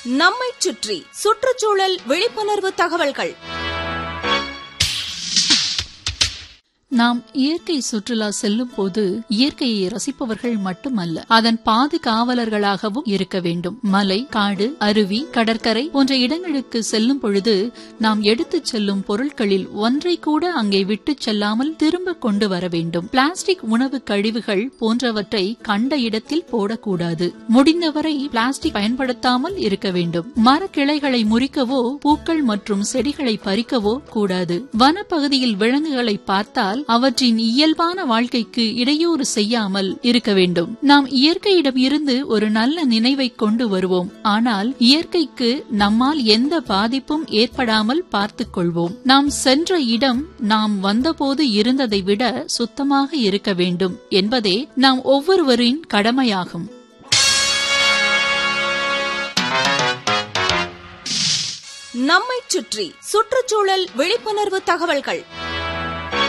நம்மைச் சுற்றி சுற்றுச்சூழல் விழிப்புணர்வு தகவல்கள் நாம் இயற்கை சுற்றுலா செல்லும் போது இயற்கையை ரசிப்பவர்கள் மட்டுமல்ல அதன் பாதுகாவலர்களாகவும் இருக்க வேண்டும் மலை காடு அருவி கடற்கரை போன்ற இடங்களுக்கு செல்லும் பொழுது நாம் எடுத்துச் செல்லும் பொருட்களில் ஒன்றை கூட அங்கே விட்டுச் செல்லாமல் திரும்ப கொண்டு வர வேண்டும் பிளாஸ்டிக் உணவு கழிவுகள் போன்றவற்றை கண்ட இடத்தில் போடக்கூடாது முடிந்தவரை பிளாஸ்டிக் பயன்படுத்தாமல் இருக்க வேண்டும் மரக்கிளைகளை முறிக்கவோ பூக்கள் மற்றும் செடிகளை பறிக்கவோ கூடாது வனப்பகுதியில் விலங்குகளை பார்த்தால் அவற்றின் இயல்பான வாழ்க்கைக்கு இடையூறு செய்யாமல் இருக்க வேண்டும் நாம் இயற்கையிடம் இருந்து ஒரு நல்ல நினைவை கொண்டு வருவோம் ஆனால் இயற்கைக்கு நம்மால் எந்த பாதிப்பும் ஏற்படாமல் பார்த்துக் கொள்வோம் நாம் சென்ற இடம் நாம் வந்தபோது இருந்ததை விட சுத்தமாக இருக்க வேண்டும் என்பதே நாம் ஒவ்வொருவரின் கடமையாகும் நம்மைச் சுற்றி சுற்றுச்சூழல் விழிப்புணர்வு தகவல்கள்